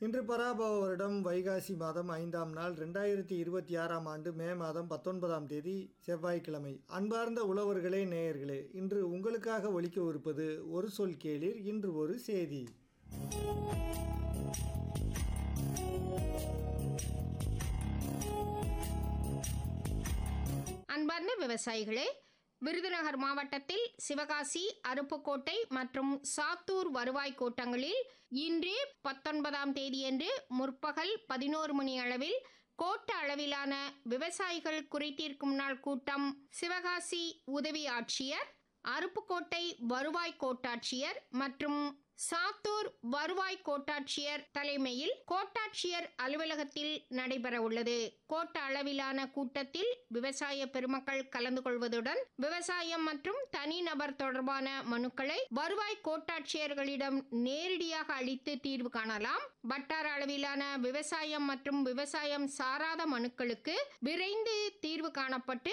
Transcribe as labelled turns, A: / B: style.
A: இன்று பராபவ வருடம் வைகாசி மாதம் ஐந்தாம் நாள் ரெண்டாயிரத்தி இருபத்தி ஆறாம் ஆண்டு மே மாதம் பத்தொன்பதாம் தேதி செவ்வாய்க்கிழமை அன்பார்ந்த உழவர்களே நேயர்களே இன்று உங்களுக்காக ஒலிக்கவிருப்பது ஒரு சொல் கேளீர் இன்று ஒரு செய்தி
B: அன்பார்ந்த விவசாயிகளே விருதுநகர் மாவட்டத்தில் சிவகாசி அருப்புக்கோட்டை மற்றும் சாத்தூர் வருவாய் கோட்டங்களில் இன்று பத்தொன்பதாம் தேதியன்று முற்பகல் பதினோரு மணி அளவில் கோட்ட அளவிலான விவசாயிகள் குறைதீர்க்கும் நாள் கூட்டம் சிவகாசி உதவி ஆட்சியர் அருப்புக்கோட்டை வருவாய் கோட்டாட்சியர் மற்றும் சாத்தூர் வருவாய் கோட்டாட்சியர் தலைமையில் கோட்டாட்சியர் அலுவலகத்தில் நடைபெற உள்ளது கோட்ட அளவிலான கூட்டத்தில் விவசாய பெருமக்கள் கலந்து கொள்வதுடன் விவசாயம் மற்றும் தனிநபர் தொடர்பான மனுக்களை வருவாய் கோட்டாட்சியர்களிடம் நேரடியாக அளித்து தீர்வு காணலாம் வட்டார அளவிலான விவசாயம் மற்றும் விவசாயம் சாராத மனுக்களுக்கு விரைந்து தீர்வு காணப்பட்டு